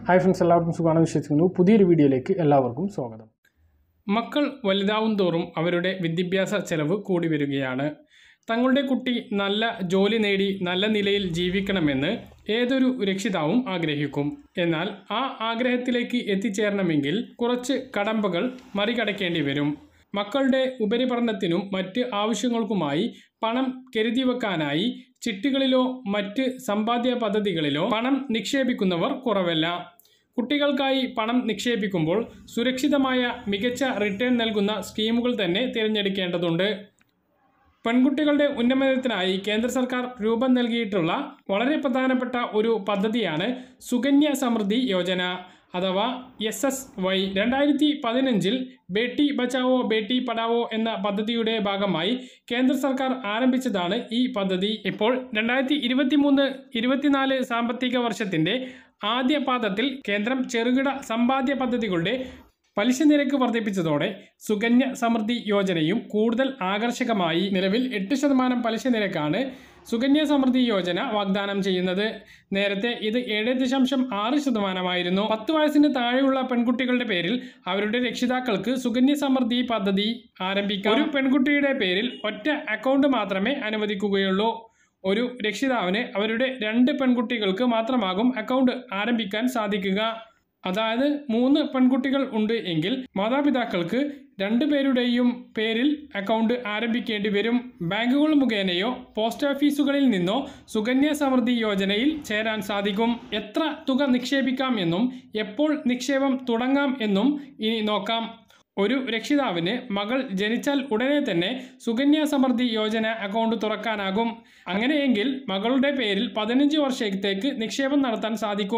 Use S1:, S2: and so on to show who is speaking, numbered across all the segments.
S1: hi friends എല്ലാവർക്കും സുഖമാണെന്ന് വിശ്വസിക്കുന്നു പുതിയൊരു വീഡിയോയിലേക്ക് എല്ലാവർക്കും സ്വാഗതം മക്കൾ വലുതാവും തോറും അവരുടെ വിദ്യാഭ്യാസ ചെലവ് കൂടി വരികയാണ് തങ്ങളുടെ കുട്ടി നല്ല ജോലി നേടി നല്ല നിലയിൽ ജീവിക്കണമെന്ന് ഏതൊരു രക്ഷിതാവും ആഗ്രഹിക്കും എന്നാൽ ആ ആഗ്രഹത്തിലേക്ക് എത്തിച്ചേരണമെങ്കിൽ കുറച്ച് കടമ്പകൾ മറികടക്കേണ്ടി വരും മക്കളുടെ ഉപരിപഠനത്തിനും മറ്റ് ആവശ്യങ്ങൾക്കുമായി പണം കരുതി വെക്കാനായി ചിട്ടികളിലോ മറ്റ് സമ്പാദ്യ പദ്ധതികളിലോ പണം നിക്ഷേപിക്കുന്നവർ കുറവല്ല കുട്ടികൾക്കായി പണം നിക്ഷേപിക്കുമ്പോൾ സുരക്ഷിതമായ മികച്ച റിട്ടേൺ നൽകുന്ന സ്കീമുകൾ തന്നെ തിരഞ്ഞെടുക്കേണ്ടതുണ്ട് പെൺകുട്ടികളുടെ ഉന്നമനത്തിനായി കേന്ദ്ര സർക്കാർ രൂപം നൽകിയിട്ടുള്ള വളരെ പ്രധാനപ്പെട്ട ഒരു പദ്ധതിയാണ് സുകന്യ സമൃദ്ധി യോജന അഥവാ എസ് എസ് വൈ രണ്ടായിരത്തി പതിനഞ്ചിൽ ബേട്ടി ബച്ചാവോ ബേട്ടി പഠാവോ എന്ന പദ്ധതിയുടെ ഭാഗമായി കേന്ദ്ര സർക്കാർ ആരംഭിച്ചതാണ് ഈ പദ്ധതി ഇപ്പോൾ രണ്ടായിരത്തി ഇരുപത്തി മൂന്ന് ഇരുപത്തിനാല് സാമ്പത്തിക വർഷത്തിൻ്റെ ആദ്യ പാദത്തിൽ കേന്ദ്രം ചെറുകിട സമ്പാദ്യ പദ്ധതികളുടെ പലിശ നിരക്ക് വർദ്ധിപ്പിച്ചതോടെ സുകന്യ സമൃദ്ധി യോജനയും കൂടുതൽ ആകർഷകമായി നിലവിൽ എട്ട് ശതമാനം പലിശ നിരക്കാണ് സുകന്യ സമൃദ്ധി യോജന വാഗ്ദാനം ചെയ്യുന്നത് നേരത്തെ ഇത് ഏഴ് ദശാംശം ആറ് ശതമാനമായിരുന്നു പത്ത് വയസ്സിന് താഴെയുള്ള പെൺകുട്ടികളുടെ പേരിൽ അവരുടെ രക്ഷിതാക്കൾക്ക് സുകന്യ സമൃദ്ധി പദ്ധതി ആരംഭിക്കാം ഒരു പെൺകുട്ടിയുടെ പേരിൽ ഒറ്റ അക്കൗണ്ട് മാത്രമേ അനുവദിക്കുകയുള്ളൂ ഒരു രക്ഷിതാവിന് അവരുടെ രണ്ട് പെൺകുട്ടികൾക്ക് മാത്രമാകും അക്കൗണ്ട് ആരംഭിക്കാൻ സാധിക്കുക അതായത് മൂന്ന് പെൺകുട്ടികൾ ഉണ്ട് എങ്കിൽ മാതാപിതാക്കൾക്ക് രണ്ടു പേരുടെയും പേരിൽ അക്കൗണ്ട് ആരംഭിക്കേണ്ടി വരും ബാങ്കുകൾ മുഖേനയോ പോസ്റ്റ് ഓഫീസുകളിൽ നിന്നോ സുകന്യ സമൃദ്ധി യോജനയിൽ ചേരാൻ സാധിക്കും എത്ര തുക നിക്ഷേപിക്കാം എന്നും എപ്പോൾ നിക്ഷേപം തുടങ്ങാം എന്നും ഇനി നോക്കാം ഒരു രക്ഷിതാവിന് മകൾ ജനിച്ചാൽ ഉടനെ തന്നെ സുകന്യ സമൃദ്ധി യോജന അക്കൗണ്ട് തുറക്കാനാകും അങ്ങനെയെങ്കിൽ മകളുടെ പേരിൽ പതിനഞ്ച് വർഷത്തേക്ക് നിക്ഷേപം നടത്താൻ സാധിക്കും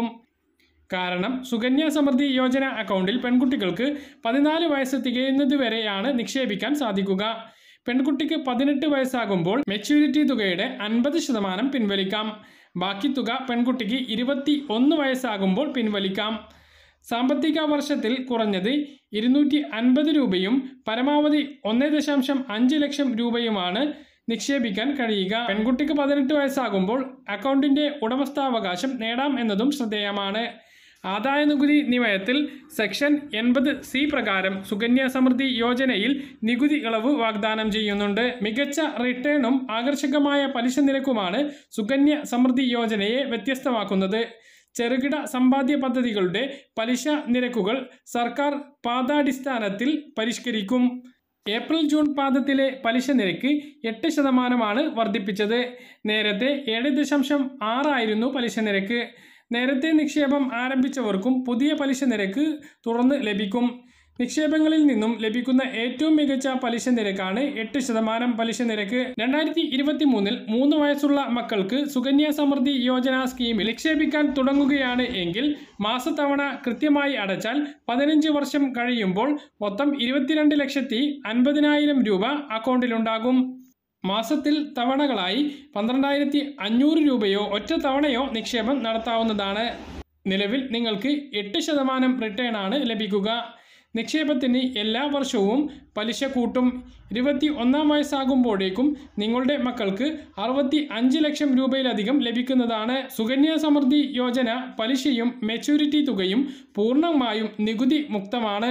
S1: കാരണം സുകന്യ സമൃദ്ധി യോജന അക്കൗണ്ടിൽ പെൺകുട്ടികൾക്ക് പതിനാല് വയസ്സ് തികയുന്നത് വരെയാണ് നിക്ഷേപിക്കാൻ സാധിക്കുക പെൺകുട്ടിക്ക് പതിനെട്ട് വയസ്സാകുമ്പോൾ മെച്യൂരിറ്റി തുകയുടെ അൻപത് ശതമാനം പിൻവലിക്കാം ബാക്കി തുക പെൺകുട്ടിക്ക് ഇരുപത്തി ഒന്ന് വയസ്സാകുമ്പോൾ പിൻവലിക്കാം സാമ്പത്തിക വർഷത്തിൽ കുറഞ്ഞത് ഇരുന്നൂറ്റി അൻപത് രൂപയും പരമാവധി ഒന്ന് ദശാംശം അഞ്ച് ലക്ഷം രൂപയുമാണ് നിക്ഷേപിക്കാൻ കഴിയുക പെൺകുട്ടിക്ക് പതിനെട്ട് വയസ്സാകുമ്പോൾ അക്കൗണ്ടിൻ്റെ ഉടമസ്ഥാവകാശം നേടാം എന്നതും ശ്രദ്ധേയമാണ് ആദായ നികുതി നിയമത്തിൽ സെക്ഷൻ എൺപത് സി പ്രകാരം സുകന്യ സമൃദ്ധി യോജനയിൽ നികുതി ഇളവ് വാഗ്ദാനം ചെയ്യുന്നുണ്ട് മികച്ച റിട്ടേണും ആകർഷകമായ പലിശ നിരക്കുമാണ് സുകന്യ സമൃദ്ധി യോജനയെ വ്യത്യസ്തമാക്കുന്നത് ചെറുകിട സമ്പാദ്യ പദ്ധതികളുടെ പലിശ നിരക്കുകൾ സർക്കാർ പാദാടിസ്ഥാനത്തിൽ പരിഷ്കരിക്കും ഏപ്രിൽ ജൂൺ പാദത്തിലെ പലിശ നിരക്ക് എട്ട് ശതമാനമാണ് വർദ്ധിപ്പിച്ചത് നേരത്തെ ഏഴ് ദശാംശം ആറായിരുന്നു പലിശ നിരക്ക് നേരത്തെ നിക്ഷേപം ആരംഭിച്ചവർക്കും പുതിയ പലിശ നിരക്ക് തുറന്ന് ലഭിക്കും നിക്ഷേപങ്ങളിൽ നിന്നും ലഭിക്കുന്ന ഏറ്റവും മികച്ച പലിശ നിരക്കാണ് എട്ട് ശതമാനം പലിശ നിരക്ക് രണ്ടായിരത്തി ഇരുപത്തി മൂന്നിൽ മൂന്ന് വയസ്സുള്ള മക്കൾക്ക് സുകന്യ സമൃദ്ധി യോജന സ്കീമിൽ നിക്ഷേപിക്കാൻ തുടങ്ങുകയാണ് എങ്കിൽ മാസത്തവണ കൃത്യമായി അടച്ചാൽ പതിനഞ്ച് വർഷം കഴിയുമ്പോൾ മൊത്തം ഇരുപത്തിരണ്ട് ലക്ഷത്തി അൻപതിനായിരം രൂപ അക്കൗണ്ടിലുണ്ടാകും മാസത്തിൽ തവണകളായി പന്ത്രണ്ടായിരത്തി അഞ്ഞൂറ് രൂപയോ ഒറ്റ തവണയോ നിക്ഷേപം നടത്താവുന്നതാണ് നിലവിൽ നിങ്ങൾക്ക് എട്ട് ശതമാനം റിട്ടേൺ ആണ് ലഭിക്കുക നിക്ഷേപത്തിന് എല്ലാ വർഷവും പലിശ കൂട്ടും ഇരുപത്തി ഒന്നാം വയസ്സാകുമ്പോഴേക്കും നിങ്ങളുടെ മക്കൾക്ക് അറുപത്തി അഞ്ച് ലക്ഷം രൂപയിലധികം ലഭിക്കുന്നതാണ് സുകന്യ സമൃദ്ധി യോജന പലിശയും മെച്യൂരിറ്റി തുകയും പൂർണ്ണമായും നികുതി മുക്തമാണ്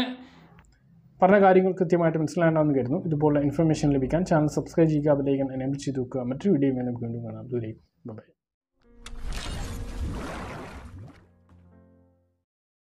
S1: പറഞ്ഞ കാര്യങ്ങൾ കൃത്യമായിട്ട് മനസ്സിലാകണമെന്ന് കരുതുന്നു ഇതുപോലെ ഇൻഫർമേഷൻ ലഭിക്കാൻ ചാനൽ സബ്സ്ക്രൈബ് ചെയ്യുക ബെലൈക്കൻ എനേബിൾ ചെയ്ത് വെക്കുക മറ്റൊരു വീഡിയോ നമുക്ക് വീണ്ടും കാണാം ദൂരേക്കും ബൈ